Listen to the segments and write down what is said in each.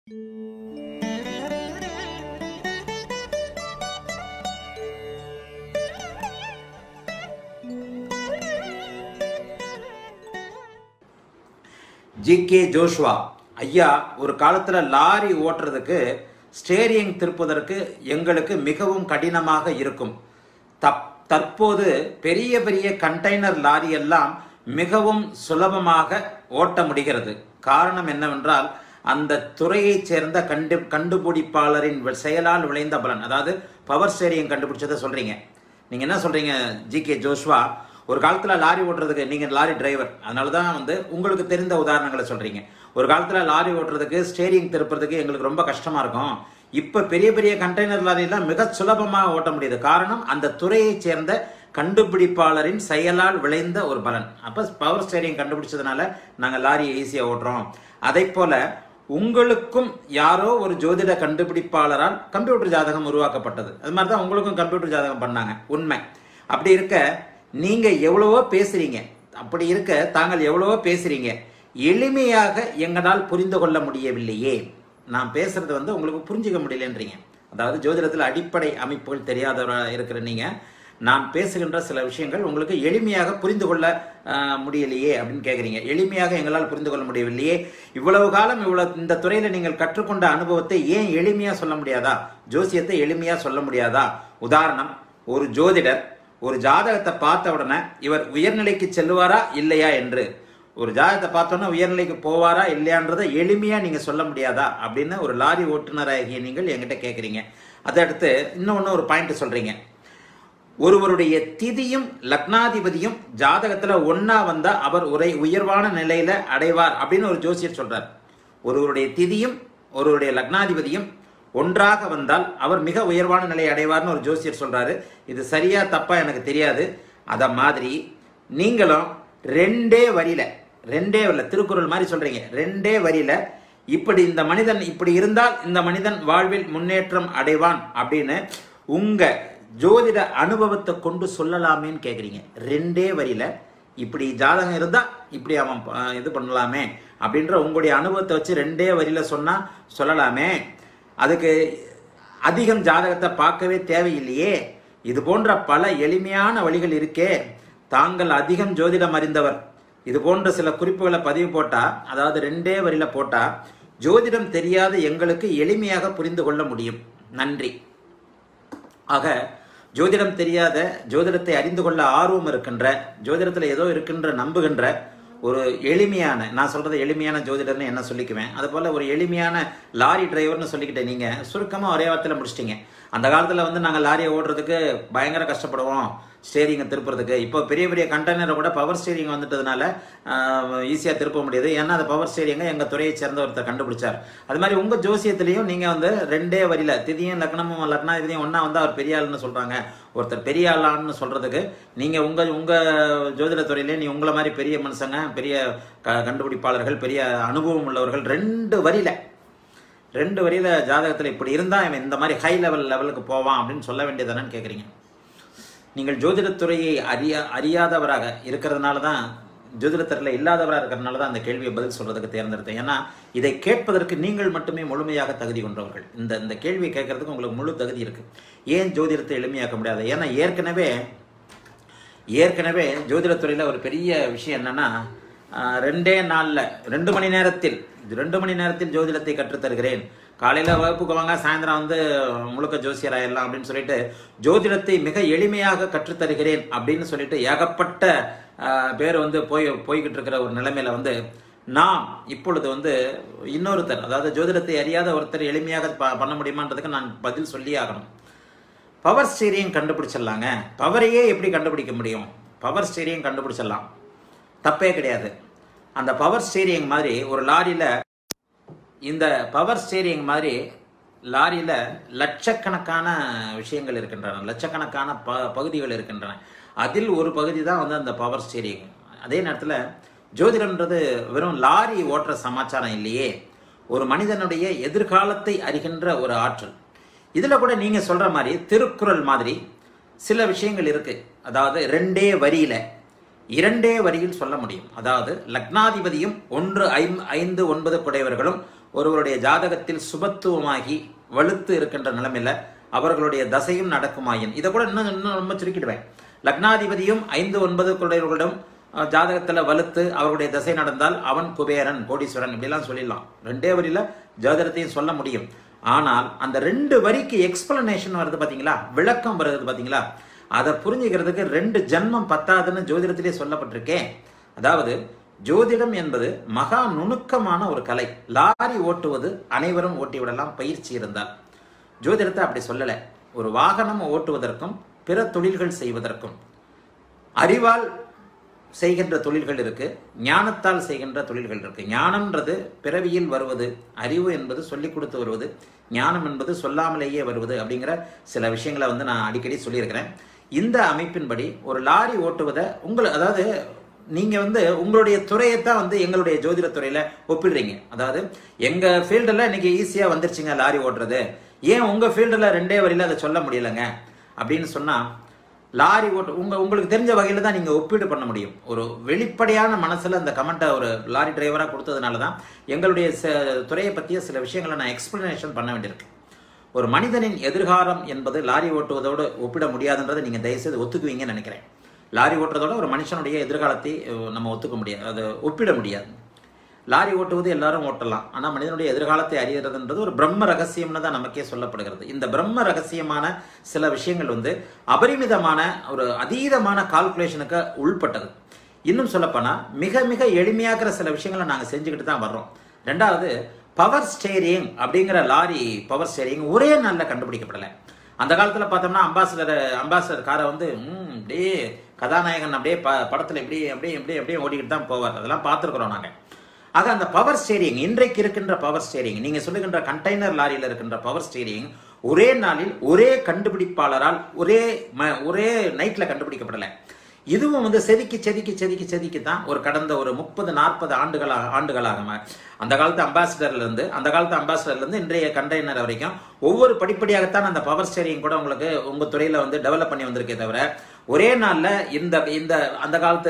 G K Joshua ஐயா ஒரு காலத்தில் லாரி ஓட்டுறதுக்கு ஸ்டேரிங் திருப்புவதற்கு எங்களுக்கு மிகவும் கடினமாக இருக்கும் தப் தற்போது பெரிய பெரிய கண்டெய்னர் லாரி எல்லாம் மிகவும் சுலபமாக ஓட்ட முடிகிறது காரணம் என்னவென்றால் அந்த துறையைச் சேர்ந்த கண்டு கண்டுபிடிப்பாளரின் வி- செயலால் விளைந்த பலன் அதாவது பவர் ஸ்டேரிங் கண்டுபிடிச்சதை சொல்றீங்க நீங்க என்ன சொல்றீங்க ஜி கே ஜோஷ்வா ஒரு காலத்துல லாரி ஓட்டுறதுக்கு நீங்க லாரி டிரைவர் அதனால தான் வந்து உங்களுக்கு தெரிந்த உதாரணங்களை சொல்றீங்க ஒரு காலத்துல லாரி ஓட்டுறதுக்கு ஸ்டேரிங் திருப்புறதுக்கு எங்களுக்கு ரொம்ப கஷ்டமா இருக்கும் இப்ப பெரிய பெரிய கண்டெய்னர் லாரியெல்லாம் மிக சுலபமா ஓட்ட முடியுது காரணம் அந்த துறையைச் சேர்ந்த கண்டுபிடிப்பாளரின் செயலால் விளைந்த ஒரு பலன் அப்ப பவர் ஸ்டேரிங் கண்டுபிடிச்சதுனால நாங்க லாரியை ஈஸியா ஓட்டுறோம் அதை போல உங்களுக்கும் யாரோ ஒரு ஜோதிட கண்டுபிடிப்பாளரால் கம்ப்யூட்டர் ஜாதகம் உருவாக்கப்பட்டது அது மாதிரி தான் உங்களுக்கும் கம்ப்யூட்டர் ஜாதகம் பண்ணாங்க உண்மை அப்படி இருக்க நீங்க எவ்வளவோ பேசுறீங்க அப்படி இருக்க தாங்கள் எவ்வளவோ பேசுறீங்க எளிமையாக எங்களால் புரிந்து கொள்ள முடியவில்லையே நான் பேசுறது வந்து உங்களுக்கு புரிஞ்சுக்க முடியலன்றீங்க அதாவது ஜோதிடத்தில் அடிப்படை அமைப்புகள் தெரியாதவராக இருக்கிற நீங்க நான் பேசுகின்ற சில விஷயங்கள் உங்களுக்கு எளிமையாக புரிந்து கொள்ள ஆஹ், முடியலையே அப்படின்னு கேட்குறீங்க எளிமையாக எங்களால் புரிந்து கொள்ள முடியவில்லையே இவ்வளவு காலம் இவ்வளவு இந்த துறையில் நீங்கள் கற்றுக்கொண்ட அனுபவத்தை ஏன் எளிமையாக சொல்ல முடியாதா ஜோசியத்தை எளிமையாக சொல்ல முடியாதா உதாரணம் ஒரு ஜோதிடர் ஒரு ஜாதகத்தை பார்த்த உடனே இவர் உயர்நிலைக்கு செல்லுவாரா இல்லையா என்று ஒரு ஜாதகத்தை பார்த்தோன்னா உயர்நிலைக்கு போவாரா இல்லையான்றதை எளிமையாக நீங்கள் சொல்ல முடியாதா அப்படின்னு ஒரு லாரி ஓட்டுநராகிய நீங்கள் என்கிட்ட கேட்குறீங்க அதை அடுத்து இன்னொன்று ஒரு பாயிண்ட் சொல்கிறீங்க ஒருவருடைய திதியும் லக்னாதிபதியும் ஜாதகத்துல ஒண்ணா வந்தா அவர் உரை உயர்வான நிலையில அடைவார் அப்படின்னு ஒரு ஜோசியர் சொல்றார் ஒருவருடைய திதியும் ஒருவருடைய லக்னாதிபதியும் ஒன்றாக வந்தால் அவர் மிக உயர்வான நிலையை அடைவார்னு ஒரு ஜோசியர் சொல்றாரு இது சரியா தப்பா எனக்கு தெரியாது அத மாதிரி நீங்களும் ரெண்டே வரியில ரெண்டே வரியில திருக்குறள் மாதிரி சொல்றீங்க ரெண்டே வரியில இப்படி இந்த மனிதன் இப்படி இருந்தால் இந்த மனிதன் வாழ்வில் முன்னேற்றம் அடைவான் அப்படின்னு உங்க ஜோதிட அனுபவத்தை கொண்டு சொல்லலாமேன்னு கேட்குறீங்க ரெண்டே வரியில இப்படி ஜாதகம் இருந்தா இப்படி அவன் ப- இது பண்ணலாமே அப்படின்ற உங்களுடைய அனுபவத்தை வச்சு ரெண்டே வரியில சொன்னா சொல்லலாமே அதுக்கு அதிகம் ஜாதகத்தை பார்க்கவே தேவையில்லையே இது போன்ற பல எளிமையான வழிகள் இருக்கே தாங்கள் அதிகம் ஜோதிடம் அறிந்தவர் இது போன்ற சில குறிப்புகளை பதிவு போட்டா அதாவது ரெண்டே வரியில போட்டா ஜோதிடம் தெரியாத எங்களுக்கு எளிமையாக புரிந்து கொள்ள முடியும் நன்றி ஆக ஜோதிடம் தெரியாத ஜோதிடத்தை அறிந்து கொள்ள ஆர்வம் இருக்கின்ற ஜோதிடத்தில் ஏதோ இருக்கின்ற நம்புகின்ற ஒரு எளிமையான நான் சொல்றது எளிமையான ஜோதிடர்னு என்ன சொல்லிக்குவேன் அதுபோல் ஒரு எளிமையான லாரி டிரைவர்னு சொல்லிக்கிட்டேன் நீங்கள் சுருக்கமாக ஒரே வார்த்தையில் முடிச்சிட்டீங்க அந்த காலத்தில் வந்து நாங்கள் லாரியை ஓட்டுறதுக்கு பயங்கர கஷ்டப்படுவோம் ஸ்டேரிங்கை திருப்புறதுக்கு இப்போ பெரிய பெரிய கண்டெய்னரை கூட பவர் ஸ்டேரிங் வந்துட்டதுனால ஈஸியாக திருப்ப முடியுது ஏன்னா அந்த பவர் ஸ்டேரிங்கை எங்கள் துறையை சேர்ந்த ஒருத்தர் கண்டுபிடிச்சார் அது மாதிரி உங்கள் ஜோசியத்திலையும் நீங்கள் வந்து ரெண்டே வரியில திதியும் லக்னமும் லக்னாதிபதியும் ஒன்றா வந்து அவர் பெரிய ஆளுன்னு சொல்கிறாங்க ஒருத்தர் பெரிய ஆளான்னு சொல்கிறதுக்கு நீங்கள் உங்கள் உங்கள் ஜோதிட துறையிலே நீ உங்களை மாதிரி பெரிய மனுஷங்க பெரிய க கண்டுபிடிப்பாளர்கள் பெரிய அனுபவம் உள்ளவர்கள் ரெண்டு வரியில ரெண்டு வரியில ஜாதகத்தில் இப்படி இருந்தால் இவன் இந்த மாதிரி ஹை லெவல் லெவலுக்கு போவான் அப்படின்னு சொல்ல வேண்டியதானு கேட்குறீங்க நீங்கள் ஜோதிடத்துறையை அறிய அறியாதவராக இருக்கிறதுனால தான் ஜோதிடத்துறையில் இல்லாதவராக இருக்கிறதுனால தான் அந்த கேள்வியை பதில் சொல்றதுக்கு தேர்ந்தெடுத்தேன் ஏன்னா இதை கேட்பதற்கு நீங்கள் மட்டுமே முழுமையாக தகுதி கொண்டவர்கள் இந்த இந்த கேள்வியை கேட்கறதுக்கு உங்களுக்கு முழு தகுதி இருக்கு ஏன் ஜோதிடத்தை எளிமையாக்க முடியாது ஏன்னா ஏற்கனவே ஏற்கனவே ஜோதிடத்துறையில் ஒரு பெரிய விஷயம் என்னன்னா ஆஹ், ரெண்டே நாளில் ரெண்டு மணி நேரத்தில் ரெண்டு மணி நேரத்தில் ஜோதிடத்தை கற்றுத் தருகிறேன் காலையில் வகுப்புக்கு வாங்க சாயந்தரம் வந்து முழுக்க ஜோசியர் ஆயிடலாம் அப்படின்னு சொல்லிட்டு ஜோதிடத்தை மிக எளிமையாக கற்றுத் தருகிறேன் அப்படின்னு சொல்லிட்டு ஏகப்பட்ட ஆஹ், பேர் வந்து போய் போய்கிட்டு இருக்கிற ஒரு நிலைமையில வந்து நாம் இப்பொழுது வந்து இன்னொருத்தர் அதாவது ஜோதிடத்தை அறியாத ஒருத்தர் எளிமையாக ப- பண்ண முடியுமான்றதுக்கு நான் பதில் சொல்லியே ஆகணும் பவர் ஸ்டீரியம் கண்டுபிடிச்சிடலாங்க பவரையே எப்படி கண்டுபிடிக்க முடியும் பவர் ஸ்டீரியம் கண்டுபிடிச்சிடலாம் தப்பே கிடையாது அந்த பவர் ஸ்டீரியம் மாதிரி ஒரு லாரியில் இந்த பவர் ஸ்டீரிங் மாதிரி லாரியில் லட்சக்கணக்கான விஷயங்கள் இருக்கின்றன லட்சக்கணக்கான ப பகுதிகள் இருக்கின்றன அதில் ஒரு பகுதி தான் வந்து அந்த பவர் ஸ்டீரிங் அதே நேரத்தில் ஜோதிடம்ன்றது வெறும் லாரி ஓட்டுற சமாச்சாரம் இல்லையே ஒரு மனிதனுடைய எதிர்காலத்தை அறிகின்ற ஒரு ஆற்றல் இதில் கூட நீங்கள் சொல்கிற மாதிரி திருக்குறள் மாதிரி சில விஷயங்கள் இருக்கு அதாவது ரெண்டே வரியில இரண்டே வரியில் சொல்ல முடியும் அதாவது லக்னாதிபதியும் ஒன்று ஐம் ஐந்து ஒன்பது குடையவர்களும் ஒருவருடைய ஜாதகத்தில் சுபத்துவமாகி வலுத்து இருக்கின்ற நிலைமையில அவர்களுடைய தசையும் நடக்குமாயின் இதை கூட இன்னும் இன்னும் ரொம்ப சுருக்கிடுவேன் லக்னாதிபதியும் ஐந்து ஒன்பது குடையவர்களிடம் அஹ், ஜாதகத்துல வலுத்து அவர்களுடைய தசை நடந்தால் அவன் குபேரன் கோடீஸ்வரன் இப்படிலாம் சொல்லிடலாம் ரெண்டே வரியில ஜோதிடத்தையும் சொல்ல முடியும் ஆனால் அந்த ரெண்டு வரிக்கு எக்ஸ்பிளனேஷன் வருது பாத்தீங்களா விளக்கம் வருது பாத்தீங்களா அதை புரிஞ்சுக்கிறதுக்கு ரெண்டு ஜென்மம் பத்தாதுன்னு ஜோதிடத்திலே சொல்லப்பட்டிருக்கேன் அதாவது ஜோதிடம் என்பது மகா நுணுக்கமான ஒரு கலை லாரி ஓட்டுவது அனைவரும் ஓட்டி விடலாம் பயிற்சி இருந்தால் ஜோதிடத்தை அப்படி சொல்லலை ஒரு வாகனம் ஓட்டுவதற்கும் பிற தொழில்கள் செய்வதற்கும் அறிவால் செய்கின்ற தொழில்கள் இருக்கு ஞானத்தால் செய்கின்ற தொழில்கள் இருக்கு ஞானம்ன்றது பிறவியில் வருவது அறிவு என்பது சொல்லிக் கொடுத்து வருவது ஞானம் என்பது சொல்லாமலேயே வருவது அப்படிங்கிற சில விஷயங்களை வந்து நான் அடிக்கடி சொல்லியிருக்கிறேன் இந்த அமைப்பின்படி ஒரு லாரி ஓட்டுவதை உங்களை அதாவது நீங்க வந்து உங்களுடைய துறையை தான் வந்து எங்களுடைய ஜோதிட துறையில ஒப்பிடுறீங்க அதாவது எங்க ஃபீல்டில் இன்னைக்கு ஈஸியா வந்துருச்சுங்க லாரி ஓட்டுறது ஏன் உங்க ஃபீல்டில் ரெண்டே வரியில அதை சொல்ல முடியலங்க அப்படின்னு சொன்னா லாரி ஓட்டு உங்க உங்களுக்கு தெரிஞ்ச வகையில தான் நீங்க ஒப்பீடு பண்ண முடியும் ஒரு வெளிப்படையான மனசுல அந்த கமெண்ட்டை ஒரு லாரி டிரைவரா கொடுத்ததுனால தான் எங்களுடைய ச- துறையை பற்றிய சில விஷயங்களை நான் எக்ஸ்பிளனேஷன் பண்ண வேண்டியிருக்கு ஒரு மனிதனின் எதிர்காலம் என்பது லாரி ஓட்டுவதோடு ஒப்பிட முடியாதுன்றதை நீங்க தயவுசெய்து ஒத்துக்குவீங்கன்னு நினைக்கிறேன் லாரி ஓட்டுறதோட ஒரு மனுஷனுடைய எதிர்காலத்தை அஹ், நம்ம ஒத்துக்க முடியாது அதை ஒப்பிட முடியாது லாரி ஓட்டுவது எல்லாரும் ஓட்டலாம் ஆனால் மனிதனுடைய எதிர்காலத்தை அறியறதுன்றது ஒரு பிரம்ம ரகசியம்னு தான் நமக்கே சொல்லப்படுகிறது இந்த பிரம்ம ரகசியமான சில விஷயங்கள் வந்து அபரிமிதமான ஒரு அதீதமான கால்குலேஷனுக்கு உள்பட்டது இன்னும் சொல்லப்போனா மிக மிக எளிமையாக்குற சில விஷயங்களை நாங்கள் செஞ்சுக்கிட்டு தான் வர்றோம் ரெண்டாவது பவர் ஸ்டேரிங் அப்படிங்கிற லாரி பவர் ஸ்டேரிங் ஒரே நாளில் கண்டுபிடிக்கப்படலை அந்த காலத்தில் பார்த்தோம்னா அம்பாசிடர் அம்பாசிடர் காரை வந்து ம், அப்படியே கதாநாயகன் அப்படியே ப படத்தில் இப்படி அப்படியே இப்படி அப்படியே ஓடிக்கிட்டு தான் போவார் அதெல்லாம் பார்த்துருக்குறோம் நாங்கள் ஆக அந்த பவர் ஸ்டேரிங் இன்றைக்கு இருக்கின்ற பவர் ஸ்டேரிங் நீங்க சொல்லுகின்ற கண்டெய்னர் லாரியில் இருக்கின்ற பவர் ஸ்டேரிங் ஒரே நாளில் ஒரே கண்டுபிடிப்பாளரால் ஒரே ம- ஒரே நைட்ல கண்டுபிடிக்கப்படலை இதுவும் வந்து செதுக்கி செதுக்கி செதுக்கி செதுக்கி தான் ஒரு கடந்த ஒரு முப்பது நாற்பது ஆண்டுகளாக ஆண்டுகளாக ம- அந்த காலத்து அம்பாசிடர்ல இருந்து அந்த காலத்து அம்பாசிடர்ல இருந்து இன்றைய கண்டெய்னர் வரைக்கும் ஒவ்வொரு படிப்படியாகத்தான் அந்த பவர் ஸ்டேரிங் கூட உங்களுக்கு உங்க துறையில வந்து டெவலப் பண்ணி வந்திருக்கே தவிர ஒரே நாள்ல இந்த இந்த அந்த காலத்து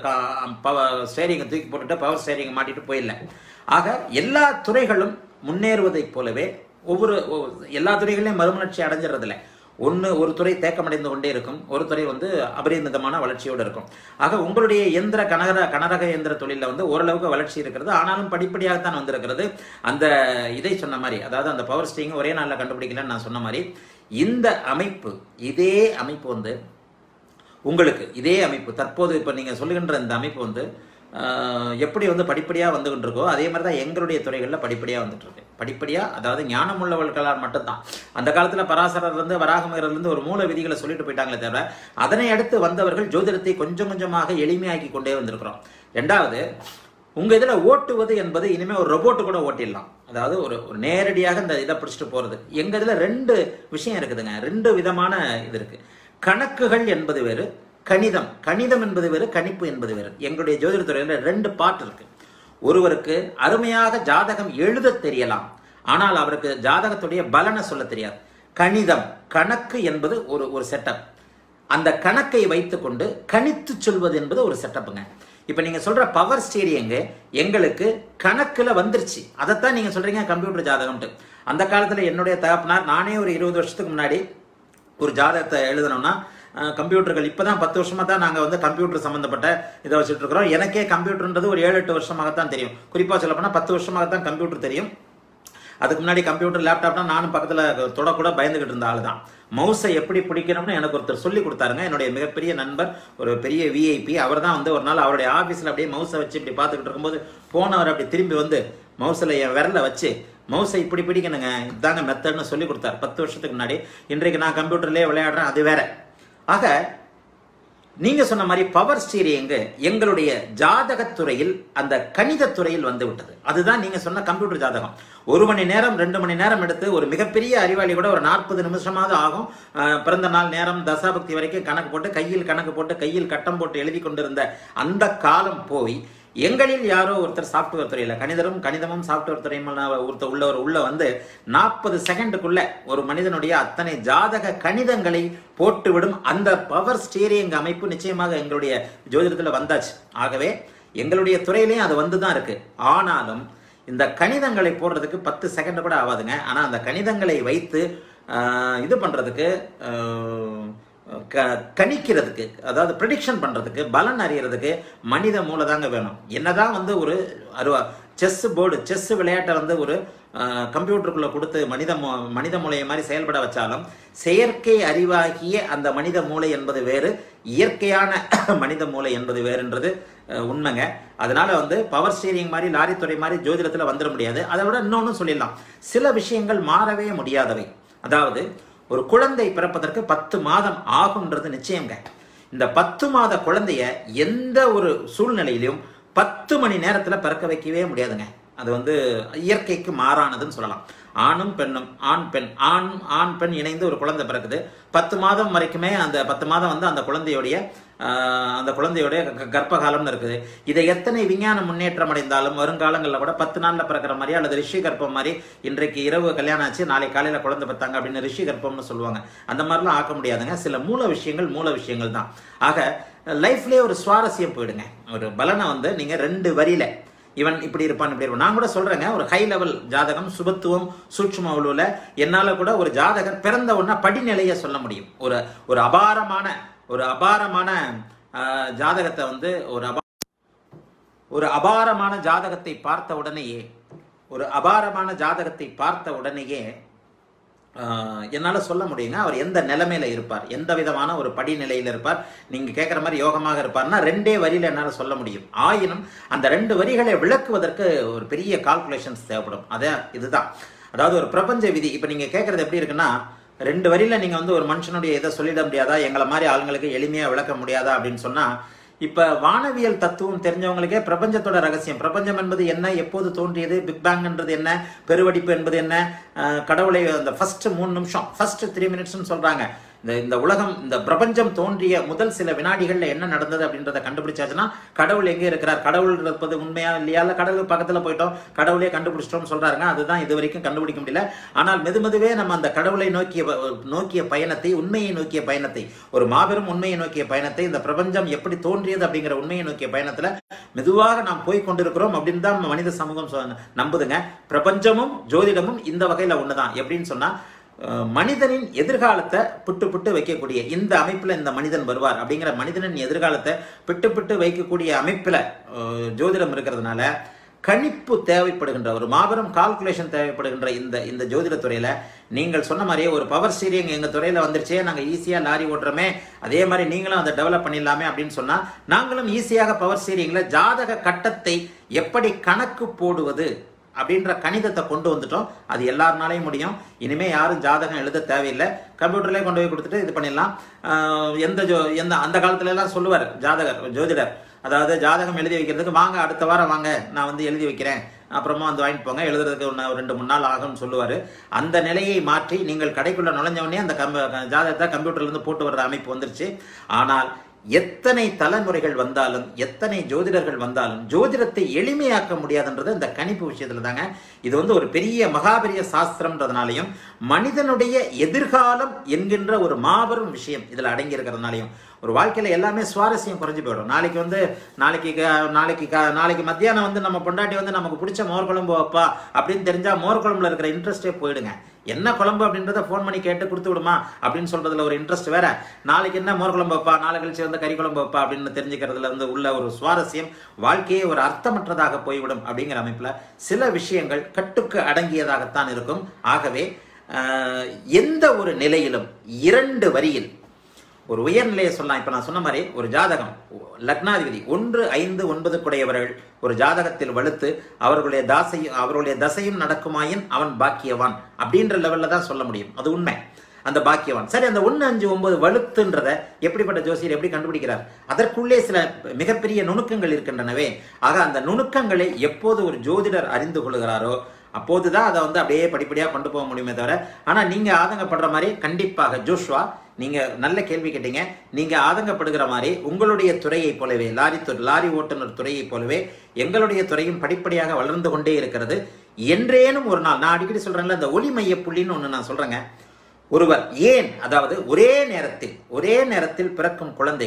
பவர் ஸ்டேரிங்கை தூக்கி போட்டுட்டு பவர் ஸ்டேரிங்கை மாட்டிட்டு போயிடல ஆக எல்லா துறைகளும் முன்னேறுவதைப் போலவே ஒவ்வொரு ஒ- எல்லா துறைகளையும் மறுமலர்ச்சி அடைஞ்சிடறதில்ல ஒன்று ஒரு துறை தேக்கமடைந்து கொண்டே இருக்கும் ஒரு துறை வந்து அபரிமிதமான வளர்ச்சியோடு இருக்கும் ஆக உங்களுடைய எந்திர கனகர கனரக இயந்திர தொழிலில் வந்து ஓரளவுக்கு வளர்ச்சி இருக்கிறது ஆனாலும் படிப்படியாகத்தான் வந்திருக்கிறது அந்த இதை சொன்ன மாதிரி அதாவது அந்த பவர் ஸ்டீங் ஒரே நாளில் கண்டுபிடிக்கலன்னு நான் சொன்ன மாதிரி இந்த அமைப்பு இதே அமைப்பு வந்து உங்களுக்கு இதே அமைப்பு தற்போது இப்போ நீங்கள் சொல்லுகின்ற இந்த அமைப்பு வந்து ஆஹ், எப்படி வந்து படிப்படியாக வந்துகிட்டு இருக்கோ அதே மாதிரி தான் எங்களுடைய துறைகளில் படிப்படியாக வந்துட்டு இருக்கு படிப்படியாக அதாவது ஞானம் உள்ளவர்களால் மட்டும்தான் அந்த காலத்தில் பராசரர்லேருந்து வராகமகர்லேருந்து ஒரு மூல விதிகளை சொல்லிட்டு போயிட்டாங்களே தவிர அதனை அடுத்து வந்தவர்கள் ஜோதிடத்தை கொஞ்சம் கொஞ்சமாக எளிமையாக்கி கொண்டே வந்திருக்கிறோம் ரெண்டாவது உங்க இதுல ஓட்டுவது என்பது இனிமே ஒரு ரொபோட்டு கூட ஓட்டிடலாம் அதாவது ஒரு ஒரு நேரடியாக இந்த இதை பிடிச்சிட்டு போறது எங்க இதுல ரெண்டு விஷயம் இருக்குதுங்க ரெண்டு விதமான இது இருக்கு கணக்குகள் என்பது வேறு கணிதம் கணிதம் என்பது வேறு கணிப்பு என்பது வேறு எங்களுடைய ஜோதிட துறையில ரெண்டு பார்ட் இருக்கு ஒருவருக்கு அருமையாக ஜாதகம் எழுத தெரியலாம் ஆனால் அவருக்கு ஜாதகத்துடைய பலனை சொல்ல தெரியாது கணிதம் கணக்கு என்பது ஒரு ஒரு செட்டப் அந்த கணக்கை வைத்துக்கொண்டு கணித்து சொல்வது என்பது ஒரு செட்டப்புங்க இப்போ நீங்க சொல்ற பவர் ஸ்டேரிங்க எங்களுக்கு கணக்குல வந்துருச்சு அதைத்தான் நீங்க சொல்றீங்க கம்ப்யூட்டர் ஜாதகம்ட்டு அந்த காலத்துல என்னுடைய தகப்பனார் நானே ஒரு இருபது வருஷத்துக்கு முன்னாடி ஒரு ஜாதகத்தை எழுதணும்னா அஹ், கம்ப்யூட்டர்கள் இப்பதான் பத்து வருஷமா தான் நாங்க வந்து கம்ப்யூட்டர் சம்பந்தப்பட்ட இதை வச்சுட்டு இருக்கிறோம் எனக்கே கம்ப்யூட்டர்ன்றது ஒரு ஏழு எட்டு வருஷமாகத்தான் தெரியும் குறிப்பா சொல்ல போனா பத்து வருஷமாக தான் கம்ப்யூட்டர் தெரியும் அதுக்கு முன்னாடி கம்ப்யூட்டர் லேப்டாப்னா நானும் பக்கத்தில் தொடக்கூட பயந்துகிட்டு இருந்த ஆள் தான் மவுஸை எப்படி பிடிக்கணும்னு எனக்கு ஒருத்தர் சொல்லி கொடுத்தாருங்க என்னுடைய மிகப்பெரிய நண்பர் ஒரு பெரிய விஐபி அவர் தான் வந்து ஒரு நாள் அவருடைய ஆஃபீஸில் அப்படியே மவுஸை வச்சு இப்படி பார்த்துக்கிட்டு இருக்கும்போது போனவர் அப்படி திரும்பி வந்து மவுஸில் என் விரலை வச்சு மவுஸை இப்படி பிடிக்கணுங்க இதாங்க மெத்தட்னு சொல்லி கொடுத்தாரு பத்து வருஷத்துக்கு முன்னாடி இன்றைக்கு நான் கம்ப்யூட்டர்லேயே விளையாடுறேன் அது வேற ஆக நீங்க சொன்ன மாதிரி பவர் ஸ்டீரிங் எங்களுடைய ஜாதகத் துறையில் அந்த கணிதத் துறையில் வந்து விட்டது அதுதான் நீங்க சொன்ன கம்ப்யூட்டர் ஜாதகம் ஒரு மணி நேரம் ரெண்டு மணி நேரம் எடுத்து ஒரு மிகப்பெரிய அறிவாளி கூட ஒரு நாற்பது நிமிஷமாவது ஆகும் அஹ், பிறந்த நாள் நேரம் தசாபக்தி வரைக்கும் கணக்கு போட்டு கையில் கணக்கு போட்டு கையில் கட்டம் போட்டு எழுதி கொண்டிருந்த அந்த காலம் போய் எங்களில் யாரோ ஒருத்தர் சாஃப்ட்வேர் துறையில் கணிதரும் கணிதமும் சாஃப்ட்வேர் துறையும் ஒருத்தர் உள்ளவர் உள்ள வந்து நாற்பது செகண்டுக்குள்ள ஒரு மனிதனுடைய அத்தனை ஜாதக கணிதங்களை போட்டுவிடும் அந்த பவர் ஸ்டீரிங் அமைப்பு நிச்சயமாக எங்களுடைய ஜோதிடத்தில் வந்தாச்சு ஆகவே எங்களுடைய துறையிலையும் அது வந்து தான் இருக்கு ஆனாலும் இந்த கணிதங்களை போடுறதுக்கு பத்து செகண்ட் கூட ஆகாதுங்க ஆனால் அந்த கணிதங்களை வைத்து ஆஹ், இது பண்ணுறதுக்கு க கணிக்கிறதுக்கு அதாவது ப்ரிடிக்ஷன் பண்ணுறதுக்கு பலன் அறியறதுக்கு மனித மூளை தாங்க வேணும் என்னதான் வந்து ஒரு அருவா செஸ் போர்டு செஸ் விளையாட்டை வந்து ஒரு கம்ப்யூட்டருக்குள்ளே கொடுத்து மனித மூ மனித மூளையை மாதிரி செயல்பட வச்சாலும் செயற்கை அறிவாகிய அந்த மனித மூளை என்பது வேறு இயற்கையான மனித மூளை என்பது வேறுன்றது அஹ், உண்மைங்க அதனால வந்து பவர் ஸ்டீரிங் மாதிரி லாரித்துறை மாதிரி ஜோதிடத்தில் வந்துட முடியாது அதை விட இன்னொன்று சொல்லிடலாம் சில விஷயங்கள் மாறவே முடியாதவை அதாவது ஒரு குழந்தை பிறப்பதற்கு பத்து மாதம் ஆகுன்றது நிச்சயங்க இந்த பத்து மாத குழந்தைய எந்த ஒரு சூழ்நிலையிலும் பத்து மணி நேரத்தில் பிறக்க வைக்கவே முடியாதுங்க அது வந்து இயற்கைக்கு மாறானதுன்னு சொல்லலாம் ஆணும் பெண்ணும் ஆண் பெண் ஆண் ஆண் பெண் இணைந்து ஒரு குழந்தை பிறக்குது பத்து மாதம் வரைக்குமே அந்த பத்து மாதம் வந்து அந்த குழந்தையுடைய ஆஹ், அந்த குழந்தையுடைய க- கர்ப்பகாலம்னு இருக்குது இதை எத்தனை விஞ்ஞான முன்னேற்றம் அடைந்தாலும் வருங்காலங்களில் கூட பத்து நாளில் பிறக்கிற மாதிரி அல்லது ரிஷி கர்ப்பம் மாதிரி இன்றைக்கு இரவு கல்யாணம் ஆச்சு நாளை காலையில் குழந்தை பெற்றாங்க அப்படின்னு ரிஷி கர்ப்பம்னு சொல்லுவாங்க அந்த மாதிரிலாம் ஆக்க முடியாதுங்க சில மூல விஷயங்கள் மூல விஷயங்கள் தான் ஆக லைஃப்லேயே ஒரு சுவாரஸ்யம் போயிடுங்க ஒரு பலனை வந்து நீங்கள் ரெண்டு வரியில இவன் இப்படி இருப்பான் இப்படி இருப்பான் நான் கூட சொல்றேங்க ஒரு ஹை லெவல் ஜாதகம் சுபத்துவம் சூட்சும உழுவில் என்னால் கூட ஒரு ஜாதகர் பிறந்த உடனே படிநிலையை சொல்ல முடியும் ஒரு ஒரு அபாரமான ஒரு அபாரமான ஆஹ், ஜாதகத்தை வந்து ஒரு அபா ஒரு அபாரமான ஜாதகத்தை பார்த்த உடனேயே ஒரு அபாரமான ஜாதகத்தை பார்த்த உடனேயே ஆஹ், என்னால சொல்ல முடியுங்க அவர் எந்த நிலைமையில இருப்பார் எந்த விதமான ஒரு படிநிலையில இருப்பார் நீங்க கேட்குற மாதிரி யோகமாக இருப்பார்னா ரெண்டே வரியில என்னால சொல்ல முடியும் ஆயினும் அந்த ரெண்டு வரிகளை விளக்குவதற்கு ஒரு பெரிய கால்குலேஷன்ஸ் தேவைப்படும் அதே இதுதான் அதாவது ஒரு பிரபஞ்ச விதி இப்போ நீங்க கேட்கறது எப்படி இருக்குன்னா ரெண்டு வரியில நீங்க வந்து ஒரு மனுஷனுடைய இதை சொல்லிட முடியாதா எங்களை மாதிரி ஆளுங்களுக்கு எளிமையா விளக்க முடியாதா அப்படின்னு சொன்னா இப்ப வானவியல் தத்துவம் தெரிஞ்சவங்களுக்கே பிரபஞ்சத்தோட ரகசியம் பிரபஞ்சம் என்பது என்ன எப்போது தோன்றியது பிக் பேங்ன்றது என்ன பெருவெடிப்பு என்பது என்ன அஹ், கடவுளை அந்த ஃபர்ஸ்ட் மூணு நிமிஷம் ஃபர்ஸ்ட் த்ரீ மினிட்ஸ்னு சொல்றாங்க இந்த இந்த உலகம் இந்த பிரபஞ்சம் தோன்றிய முதல் சில வினாடிகள்ல என்ன நடந்தது அப்படின்றத கண்டுபிடிச்சாச்சுன்னா கடவுள் எங்கே இருக்கிறார் கடவுள் இருப்பது உண்மையா இல்லையா இல்ல கடவுள் பக்கத்துல போயிட்டோம் கடவுளே கண்டுபிடிச்சிட்டோம்னு சொல்றாருங்க அதுதான் இது வரைக்கும் கண்டுபிடிக்க முடியல ஆனால் மெதுமெதுவே நம்ம அந்த கடவுளை நோக்கிய ப- நோக்கிய பயணத்தை உண்மையை நோக்கிய பயணத்தை ஒரு மாபெரும் உண்மையை நோக்கிய பயணத்தை இந்த பிரபஞ்சம் எப்படி தோன்றியது அப்படிங்கிற உண்மையை நோக்கிய பயணத்துல மெதுவாக நாம் போய் கொண்டிருக்கிறோம் அப்படின்னு தான் மனித சமூகம் சொ- நம்புதுங்க பிரபஞ்சமும் ஜோதிடமும் இந்த வகையில ஒண்ணுதான் எப்படின்னு சொன்னா அஹ், மனிதனின் எதிர்காலத்தை புட்டு புட்டு வைக்கக்கூடிய இந்த அமைப்புல இந்த மனிதன் வருவார் அப்படிங்கிற மனிதனின் எதிர்காலத்தை பிட்டு பிட்டு வைக்கக்கூடிய அமைப்புல அஹ், ஜோதிடம் இருக்கிறதுனால கணிப்பு தேவைப்படுகின்ற ஒரு மாபெரும் கால்குலேஷன் தேவைப்படுகின்ற இந்த இந்த ஜோதிட துறையில நீங்கள் சொன்ன மாதிரியே ஒரு பவர் ஸ்டீரிங் எங்க துறையில வந்துருச்சே நாங்க ஈஸியா லாரி ஓட்டுறோமே அதே மாதிரி நீங்களும் அதை டெவலப் பண்ணிடலாமே அப்படின்னு சொன்னா நாங்களும் ஈஸியாக பவர் ஸ்டீரிங்ல ஜாதக கட்டத்தை எப்படி கணக்கு போடுவது அப்படின்ற கணிதத்தை கொண்டு வந்துட்டோம் அது எல்லாருனாலையும் முடியும் இனிமே யாரும் ஜாதகம் எழுத தேவையில்லை கம்ப்யூட்டர்லேயே கொண்டு போய் கொடுத்துட்டு இது பண்ணிடலாம் ஆஹ் எந்த ஜோ எந்த அந்த காலத்துல எல்லாம் சொல்லுவார் ஜாதகர் ஜோதிடர் அதாவது ஜாதகம் எழுதி வைக்கிறதுக்கு வாங்க அடுத்த வாரம் வாங்க நான் வந்து எழுதி வைக்கிறேன் அப்புறமா வந்து வாங்கிட்டு போங்க எழுதுறதுக்கு ஒன்று ஒரு ரெண்டு மூணு நாள் ஆகும்னு சொல்லுவார் அந்த நிலையை மாற்றி நீங்கள் கடைக்குள்ள நுழைஞ்ச உடனே அந்த கம் ஜாதகத்தை கம்ப்யூட்டர்லேருந்து போட்டு வர்ற அமைப்பு வந்துருச்சு ஆனால் எத்தனை தலைமுறைகள் வந்தாலும் எத்தனை ஜோதிடர்கள் வந்தாலும் ஜோதிடத்தை எளிமையாக்க முடியாதுன்றது இந்த கணிப்பு விஷயத்துல தாங்க இது வந்து ஒரு பெரிய மகாபெரிய சாஸ்திரம்ன்றதுனாலையும் மனிதனுடைய எதிர்காலம் என்கின்ற ஒரு மாபெரும் விஷயம் இதுல அடங்கி இருக்கிறதுனாலையும் ஒரு வாழ்க்கையில எல்லாமே சுவாரஸ்யம் குறைஞ்சு போயிடும் நாளைக்கு வந்து நாளைக்கு க- நாளைக்கு க- நாளைக்கு மத்தியானம் வந்து நம்ம பொண்டாட்டி வந்து நமக்கு பிடிச்ச மோர் குழம்பு வைப்பா அப்படின்னு தெரிஞ்சா மோர் குழம்புல இருக்கிற இன்ட்ரெஸ்டே போயிடுங்க என்ன குழம்பு அப்படின்றத ஃபோன் பண்ணி கேட்டு கொடுத்து விடுமா அப்படின்னு சொல்றதுல ஒரு இன்ட்ரெஸ்ட் வேற நாளைக்கு என்ன மோர் குழம்பு வைப்பா நாளை கழிச்சு வந்து கறி குழம்பு வைப்பா அப்படின்னு தெரிஞ்சுக்கிறதுல வந்து உள்ள ஒரு சுவாரஸ்யம் வாழ்க்கையே ஒரு அர்த்தமற்றதாக போய்விடும் அப்படிங்கிற அமைப்புல சில விஷயங்கள் கட்டுக்கு அடங்கியதாகத்தான் இருக்கும் ஆகவே ஆஹ், எந்த ஒரு நிலையிலும் இரண்டு வரியில் ஒரு உயர்நிலையை சொல்லலாம் இப்ப நான் சொன்ன மாதிரி ஒரு ஜாதகம் லக்னாதிபதி ஒன்று ஐந்து ஒன்பது குடையவர்கள் ஒரு ஜாதகத்தில் வலுத்து அவர்களுடைய தாசையும் அவர்களுடைய தசையும் நடக்குமாயின் அவன் பாக்கியவான் அப்படின்ற லெவல்ல தான் சொல்ல முடியும் அது உண்மை அந்த பாக்கியவான் சரி அந்த ஒன்று அஞ்சு ஒன்பது வலுத்துன்றத எப்படிப்பட்ட ஜோசியர் எப்படி கண்டுபிடிக்கிறார் அதற்குள்ளே சில மிகப்பெரிய நுணுக்கங்கள் இருக்கின்றனவே ஆக அந்த நுணுக்கங்களை எப்போது ஒரு ஜோதிடர் அறிந்து கொள்கிறாரோ அப்போதுதான் அதை வந்து அப்படியே படிப்படியாக கொண்டு போக முடியுமே தவிர ஆனால் நீங்கள் ஆதங்கப்படுற மாதிரி கண்டிப்பாக ஜோஷ்வா நீங்கள் நல்ல கேள்வி கேட்டீங்க நீங்கள் ஆதங்கப்படுகிற மாதிரி உங்களுடைய துறையைப் போலவே லாரி துறை லாரி ஓட்டுநர் துறையைப் போலவே எங்களுடைய துறையும் படிப்படியாக வளர்ந்து கொண்டே இருக்கிறது என்றேனும் ஒரு நாள் நான் அடிக்கடி சொல்கிறேன்ல இந்த ஒளி மைய புள்ளின்னு ஒன்று நான் சொல்கிறேங்க ஒருவர் ஏன் அதாவது ஒரே நேரத்தில் ஒரே நேரத்தில் பிறக்கும் குழந்தைகள்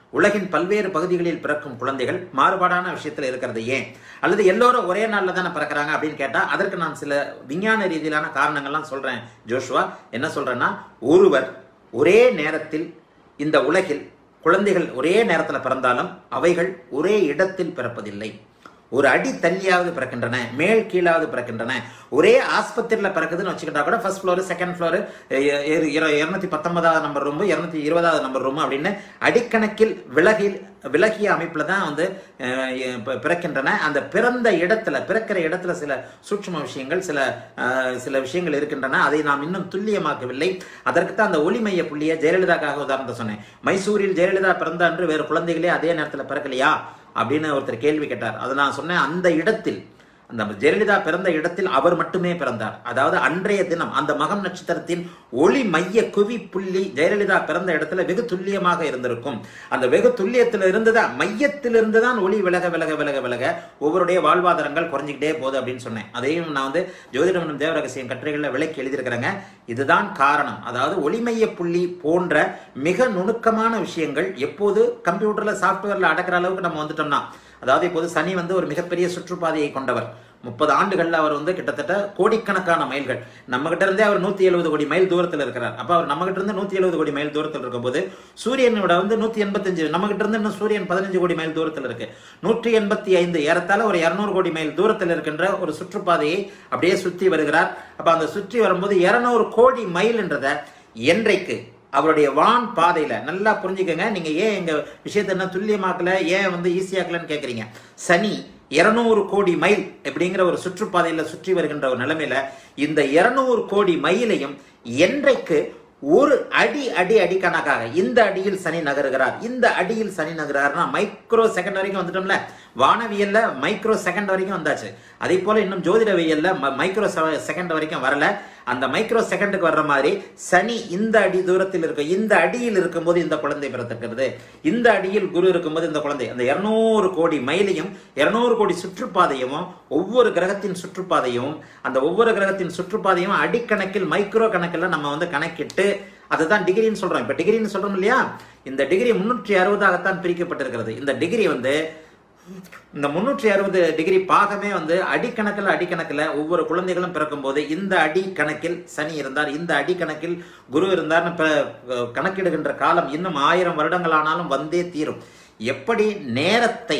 உலகின் பல்வேறு பகுதிகளில் பிறக்கும் குழந்தைகள் மாறுபாடான விஷயத்துல இருக்கிறது ஏன் அல்லது எல்லோரும் ஒரே நாள்ல தானே பிறக்கிறாங்க அப்படின்னு கேட்டா அதற்கு நான் சில விஞ்ஞான ரீதியிலான காரணங்கள்லாம் சொல்றேன் ஜோஷுவா என்ன சொல்றேன்னா ஒருவர் ஒரே நேரத்தில் இந்த உலகில் குழந்தைகள் ஒரே நேரத்தில் பிறந்தாலும் அவைகள் ஒரே இடத்தில் பிறப்பதில்லை ஒரு அடி தள்ளியாவது பிறக்கின்றன மேல் கீழாவது பிறக்கின்றன ஒரே ஆஸ்பத்திரியில் பிறக்குதுன்னு வச்சுக்கிட்டா கூட ஃபர்ஸ்ட் ஃப்ளோர் செகண்ட் ஃப்ளோர் இருநூத்தி பத்தொன்பதாவது நம்பர் ரூம் இருநூத்தி இருபதாவது நம்பர் ரூம் அப்படின்னு அடிக்கணக்கில் விலகி விலகிய அமைப்பில் தான் வந்து அஹ், பி- பிறக்கின்றன அந்த பிறந்த இடத்துல பிறக்கிற இடத்துல சில சூட்சும விஷயங்கள் சில அஹ், சில விஷயங்கள் இருக்கின்றன அதை நாம் இன்னும் துல்லியமாக்கவில்லை அதற்கு தான் அந்த ஒளிமைய புள்ளியை ஜெயலலிதாக்காக உதாரணத்தை சொன்னேன் மைசூரில் ஜெயலலிதா பிறந்த அன்று வேறு குழந்தைகளே அதே நேரத்தில் பிறக்கலையா அப்படின்னு ஒருத்தர் கேள்வி கேட்டார் அதை நான் சொன்னேன் அந்த இடத்தில் அந்த ஜெயலலிதா பிறந்த இடத்தில் அவர் மட்டுமே பிறந்தார் அதாவது அன்றைய தினம் அந்த மகம் நட்சத்திரத்தின் ஒளி மைய குவி புள்ளி ஜெயலலிதா பிறந்த இடத்துல வெகு துல்லியமாக இருந்திருக்கும் அந்த வெகு துல்லியத்தில் இருந்துதான் மையத்திலிருந்து தான் ஒளி விலக விலக விலக விலக ஒவ்வொருடைய வாழ்வாதாரங்கள் குறைஞ்சிக்கிட்டே போகுது அப்படின்னு சொன்னேன் அதையும் நான் வந்து ஜோதிடம் என்னும் தேவரகசியம் கட்டுரைகளில் விளக்கி எழுதியிருக்கிறேங்க இதுதான் காரணம் அதாவது ஒளிமைய புள்ளி போன்ற மிக நுணுக்கமான விஷயங்கள் எப்போது கம்ப்யூட்டர்ல சாஃப்ட்வேர்ல அடக்கிற அளவுக்கு நம்ம வந்துட்டோம்னா அதாவது இப்போது சனி வந்து ஒரு மிகப்பெரிய சுற்றுப்பாதையை கொண்டவர் முப்பது ஆண்டுகள்ல அவர் வந்து கிட்டத்தட்ட கோடிக்கணக்கான மைல்கள் நம்ம கிட்ட இருந்தே அவர் நூத்தி எழுபது கோடி மைல் தூரத்தில் இருக்கிறார் அப்ப அவர் நம்ம கிட்ட இருந்து நூத்தி எழுபது கோடி மைல் தூரத்தில் இருக்கும்போது சூரியனோட வந்து நூத்தி எண்பத்தஞ்சு நம்ம கிட்ட இருந்து இன்னும் சூரியன் பதினஞ்சு கோடி மைல் தூரத்தில் இருக்கு நூற்றி எண்பத்தி ஐந்து ஏறத்தாழ ஒரு இருநூறு கோடி மைல் தூரத்தில் இருக்கின்ற ஒரு சுற்றுப்பாதையை அப்படியே சுற்றி வருகிறார் அப்ப அந்த சுற்றி வரும்போது இருநூறு கோடி மைல்ன்றத என்றைக்கு அவருடைய வான் பாதையில நல்லா புரிஞ்சுக்கங்க நீங்க ஏன் எங்க விஷயத்தை என்ன துல்லியமாக்கல ஏன் வந்து ஈஸியாக்கலன்னு கேக்குறீங்க சனி இருநூறு கோடி மைல் அப்படிங்கிற ஒரு சுற்றுப்பாதையில சுற்றி வருகின்ற ஒரு நிலைமையில இந்த இருநூறு கோடி மைலையும் என்றைக்கு ஒரு அடி அடி அடி கணக்காக இந்த அடியில் சனி நகருகிறார் இந்த அடியில் சனி நகருகிறார்னா மைக்ரோ செகண்ட் வரைக்கும் வந்துட்டோம்ல வானவியல்ல மைக்ரோ செகண்ட் வரைக்கும் வந்தாச்சு அதே போல இன்னும் ஜோதிடவியல்ல மைக்ரோ செகண்ட் வரைக்கும் வரல அந்த மைக்ரோ செகண்டுக்கு வர்ற மாதிரி சனி இந்த அடி தூரத்தில் இருக்கும் இந்த அடியில் இருக்கும்போது இந்த குழந்தை பிறந்திருக்கிறது இந்த அடியில் குரு இருக்கும்போது இந்த குழந்தை அந்த இருநூறு கோடி மைலையும் இருநூறு கோடி சுற்றுப்பாதையும் ஒவ்வொரு கிரகத்தின் சுற்றுப்பாதையும் அந்த ஒவ்வொரு கிரகத்தின் சுற்றுப்பாதையும் அடிக்கணக்கில் மைக்ரோ கணக்கில் நம்ம வந்து கணக்கிட்டு அதுதான் டிகிரின்னு சொல்றோம் இப்ப டிகிரின்னு சொல்றோம் இல்லையா இந்த டிகிரி முன்னூற்றி அறுபதாகத்தான் பிரிக்கப்பட்டிருக்கிறது இந்த டிகிரி வந்து இந்த முன்னூற்றி அறுபது டிகிரி பாகமே வந்து அடிக்கணக்கில் அடிக்கணக்கில் ஒவ்வொரு குழந்தைகளும் பிறக்கும்போது இந்த அடி கணக்கில் சனி இருந்தார் இந்த அடி கணக்கில் குரு இருந்தார்னு இப்ப அஹ், கணக்கிடுகின்ற காலம் இன்னும் ஆயிரம் வருடங்கள் ஆனாலும் வந்தே தீரும் எப்படி நேரத்தை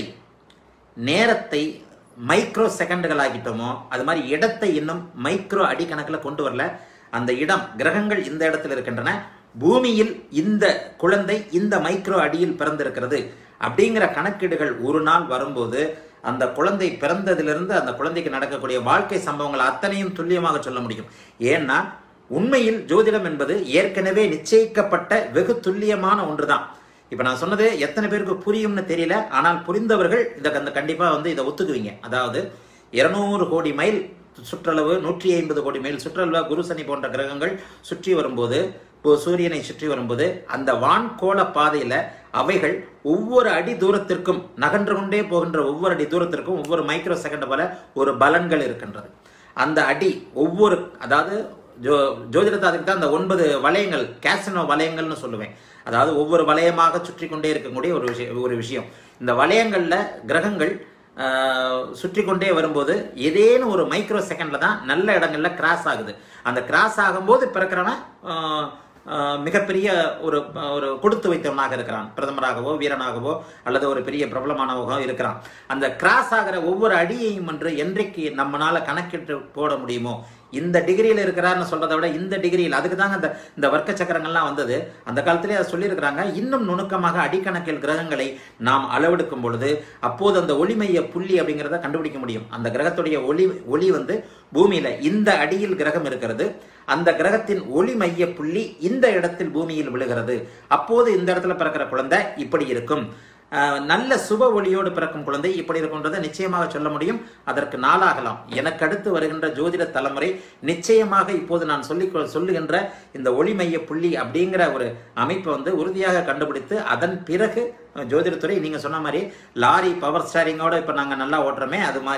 நேரத்தை மைக்ரோ செகண்டுகள் ஆகிட்டோமோ அது மாதிரி இடத்தை இன்னும் மைக்ரோ அடி கணக்கில் கொண்டு வரல அந்த இடம் கிரகங்கள் இந்த இடத்துல இருக்கின்றன பூமியில் இந்த குழந்தை இந்த மைக்ரோ அடியில் பிறந்திருக்கிறது அப்படிங்கிற கணக்கீடுகள் ஒரு நாள் வரும்போது அந்த குழந்தை பிறந்ததிலிருந்து அந்த குழந்தைக்கு நடக்கக்கூடிய வாழ்க்கை சம்பவங்கள் அத்தனையும் துல்லியமாக சொல்ல முடியும் ஏன்னா உண்மையில் ஜோதிடம் என்பது ஏற்கனவே நிச்சயிக்கப்பட்ட வெகு துல்லியமான ஒன்றுதான் இப்ப நான் சொன்னது எத்தனை பேருக்கு புரியும்னு தெரியல ஆனால் புரிந்தவர்கள் இதை அந்த கண்டிப்பா வந்து இதை ஒத்துக்குவீங்க அதாவது இருநூறு கோடி மைல் சுற்றளவு நூற்றி ஐம்பது கோடி மைல் சுற்றளவு குரு சனி போன்ற கிரகங்கள் சுற்றி வரும்போது இப்போ சூரியனை சுற்றி வரும்போது அந்த வான்கோள பாதையில அவைகள் ஒவ்வொரு அடி தூரத்திற்கும் நகன்று கொண்டே போகின்ற ஒவ்வொரு அடி தூரத்திற்கும் ஒவ்வொரு மைக்ரோ செகண்ட் போல ஒரு பலன்கள் இருக்கின்றது அந்த அடி ஒவ்வொரு அதாவது ஜோ ஜோதிடத்தை அதுக்கு தான் அந்த ஒன்பது வளையங்கள் கேசினோ வளையங்கள்னு சொல்லுவேன் அதாவது ஒவ்வொரு வளையமாக சுற்றி கொண்டே இருக்கக்கூடிய ஒரு விஷயம் ஒரு விஷயம் இந்த வளையங்கள்ல கிரகங்கள் ஆஹ், சுற்றி கொண்டே வரும்போது ஏதேனும் ஒரு மைக்ரோ செகண்ட்ல தான் நல்ல இடங்கள்ல கிராஸ் ஆகுது அந்த கிராஸ் ஆகும்போது பிறக்கிறவன் ஆஹ், ஆஹ், மிகப்பெரிய ஒரு ஒரு கொடுத்து வைத்தவனாக இருக்கிறான் பிரதமராகவோ வீரனாகவோ அல்லது ஒரு பெரிய பிரபலமானவோ இருக்கிறான் அந்த கிராஸ் ஆகிற ஒவ்வொரு அடியையும் என்று என்றைக்கு நம்மளால கணக்கிட்டு போட முடியுமோ இந்த டிகிரியில் இருக்கிறார்னு சொல்றதை விட இந்த டிகிரியில் அதுக்கு தாங்க இந்த இந்த வர்க்க சக்கரங்கள்லாம் வந்தது அந்த காலத்திலே அதை சொல்லியிருக்கிறாங்க இன்னும் நுணுக்கமாக அடிக்கணக்கில் கிரகங்களை நாம் அளவெடுக்கும் பொழுது அப்போது அந்த ஒளிமைய புள்ளி அப்படிங்கிறத கண்டுபிடிக்க முடியும் அந்த கிரகத்துடைய ஒளி ஒளி வந்து பூமியில இந்த அடியில் கிரகம் இருக்கிறது அந்த கிரகத்தின் ஒளி மைய புள்ளி இந்த இடத்தில் பூமியில் விழுகிறது அப்போது இந்த இடத்துல பிறக்கிற குழந்தை இப்படி இருக்கும் அஹ், நல்ல சுப ஒளியோடு பிறக்கும் குழந்தை இப்படி இருக்கும்ன்றதை நிச்சயமாக சொல்ல முடியும் அதற்கு நாளாகலாம் எனக்கு அடுத்து வருகின்ற ஜோதிட தலைமுறை நிச்சயமாக இப்போது நான் சொல்லி சொல்லுகின்ற இந்த ஒளி மைய புள்ளி அப்படிங்கிற ஒரு அமைப்பை வந்து உறுதியாக கண்டுபிடித்து அதன் பிறகு அஹ், ஜோதிடத்துறை நீங்க சொன்ன மாதிரி லாரி பவர் ஸ்டாரிங்கோட இப்ப நாங்க நல்லா ஓட்டுறோமே அது மாதிரி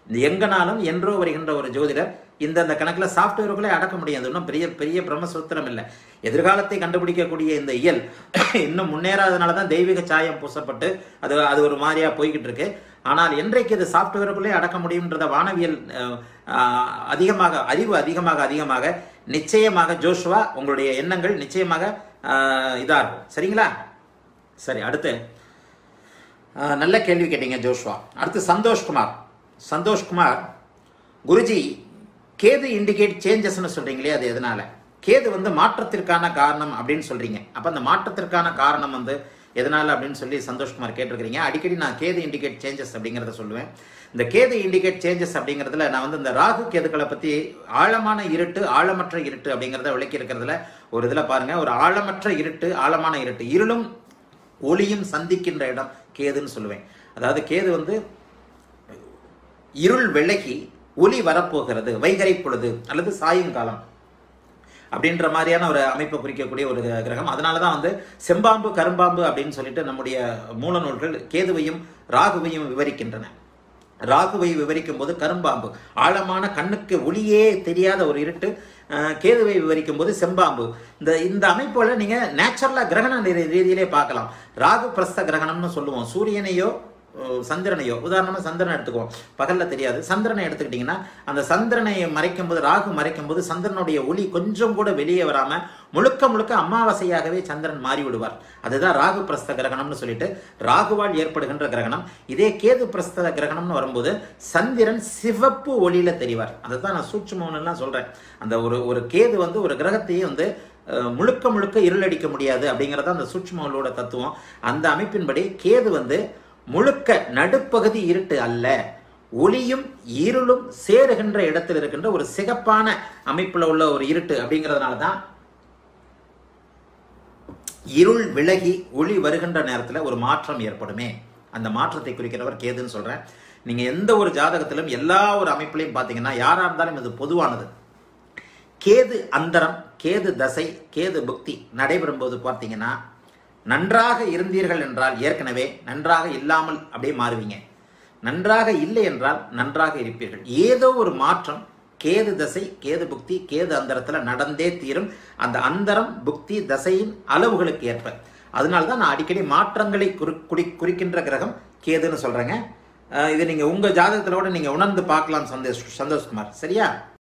இந்த எங்கனாலும் என்றோ வருகின்ற ஒரு ஜோதிடர் இந்த அந்த கணக்கில் சாஃப்ட்வேருக்குள்ளே அடக்க முடியாது இன்னும் பெரிய பெரிய பிரம்மசூத்திரம் இல்லை எதிர்காலத்தை கண்டுபிடிக்கக்கூடிய இந்த இயல் இன்னும் முன்னேறாதனால தான் தெய்வீக சாயம் பூசப்பட்டு அது அது ஒரு மாதிரியா போய்கிட்டு இருக்கு ஆனால் என்றைக்கு இது சாஃப்ட்வேருக்குள்ளே அடக்க முடியும்ன்றத வானவியல் அஹ், ஆஹ், அதிகமாக அறிவு அதிகமாக அதிகமாக நிச்சயமாக ஜோஷுவா உங்களுடைய எண்ணங்கள் நிச்சயமாக ஆஹ், இதா இருக்கும் சரிங்களா சரி அடுத்து ஆஹ், நல்ல கேள்வி கேட்டீங்க ஜோஷ்வா அடுத்து சந்தோஷ்குமார் சந்தோஷ்குமார் குருஜி கேது இண்டிகேட் சேஞ்சஸ்னு சொல்றீங்களே அது எதனால கேது வந்து மாற்றத்திற்கான காரணம் அப்படின்னு சொல்றீங்க அப்ப அந்த மாற்றத்திற்கான காரணம் வந்து எதனால அப்படின்னு சொல்லி சந்தோஷ்குமார் கேட்டிருக்கிறீங்க அடிக்கடி நான் கேது இண்டிகேட் சேஞ்சஸ் அப்படிங்கிறத சொல்லுவேன் இந்த கேது இண்டிகேட் சேஞ்சஸ் அப்படிங்கிறதுல நான் வந்து இந்த ராகு கேதுக்களை பத்தி ஆழமான இருட்டு ஆழமற்ற இருட்டு அப்படிங்கிறத விளக்கி இருக்கிறதுல ஒரு இதுல பாருங்க ஒரு ஆழமற்ற இருட்டு ஆழமான இருட்டு இருளும் ஒளியும் சந்திக்கின்ற இடம் கேதுன்னு சொல்லுவேன் அதாவது கேது வந்து இருள் விலகி ஒளி வரப்போகிறது வைகரை பொழுது அல்லது சாயங்காலம் அப்படின்ற மாதிரியான ஒரு அமைப்பை குறிக்கக்கூடிய ஒரு கிரகம் அதனால தான் வந்து செம்பாம்பு கரும்பாம்பு அப்படின்னு சொல்லிட்டு நம்முடைய மூல நூல்கள் கேதுவையும் ராகுவையும் விவரிக்கின்றன ராகுவை விவரிக்கும் போது கரும்பாம்பு ஆழமான கண்ணுக்கு ஒளியே தெரியாத ஒரு இருட்டு அஹ், கேதுவை விவரிக்கும் போது செம்பாம்பு இந்த இந்த அமைப்புல நீங்க நேச்சுரலா கிரகண ரீ- ரீதியிலே பார்க்கலாம் ராகு பிரஸ்த கிரகணம்னு சொல்லுவோம் சூரியனையோ அஹ், சந்திரனையோ உதாரணமா சந்திரனை எடுத்துக்குவோம் பகல்ல தெரியாது சந்திரனை எடுத்துக்கிட்டிங்கன்னா அந்த சந்திரனை மறைக்கும் போது ராகு மறைக்கும் போது சந்திரனுடைய ஒளி கொஞ்சம் கூட வெளியே வராம முழுக்க முழுக்க அமாவாசையாகவே சந்திரன் மாறி விடுவார் அதுதான் ராகு பிரஸ்த கிரகணம்னு சொல்லிட்டு ராகுவால் ஏற்படுகின்ற கிரகணம் இதே கேது பிரஸ்த கிரகணம்னு வரும்போது சந்திரன் சிவப்பு ஒளியில தெரிவார் அதை தான் நான் சூட்சுமம்னுலாம் சொல்றேன் அந்த ஒரு ஒரு கேது வந்து ஒரு கிரகத்தையே வந்து அஹ், முழுக்க முழுக்க இருளடிக்க முடியாது அப்படிங்கிறத அந்த சூட்சுமங்களோட தத்துவம் அந்த அமைப்பின்படி கேது வந்து முழுக்க நடுப்பகுதி இருட்டு அல்ல ஒளியும் இருளும் சேருகின்ற இடத்தில் இருக்கின்ற ஒரு சிகப்பான அமைப்புல உள்ள ஒரு இருட்டு அப்படிங்கிறதுனால தான் இருள் விலகி ஒளி வருகின்ற நேரத்தில் ஒரு மாற்றம் ஏற்படுமே அந்த மாற்றத்தை குறிக்கிறவர் கேதுன்னு சொல்றேன் நீங்க எந்த ஒரு ஜாதகத்திலும் எல்லா ஒரு அமைப்பிலையும் பார்த்தீங்கன்னா யாரா இருந்தாலும் இது பொதுவானது கேது அந்தரம் கேது தசை கேது புக்தி நடைபெறும் போது பார்த்தீங்கன்னா நன்றாக இருந்தீர்கள் என்றால் ஏற்கனவே நன்றாக இல்லாமல் அப்படியே மாறுவீங்க நன்றாக இல்லை என்றால் நன்றாக இருப்பீர்கள் ஏதோ ஒரு மாற்றம் கேது தசை கேது புக்தி கேது அந்தரத்துல நடந்தே தீரும் அந்த அந்தரம் புக்தி தசையின் அளவுகளுக்கு ஏற்ப அதனால தான் நான் அடிக்கடி மாற்றங்களை குறி குறி- குறிக்கின்ற கிரகம் கேதுன்னு சொல்றேங்க அஹ் இது நீங்க உங்க ஜாதகத்திலோட நீங்க உணர்ந்து பார்க்கலாம் சந்தோஷ் சந்தோஷ்குமார் சரியா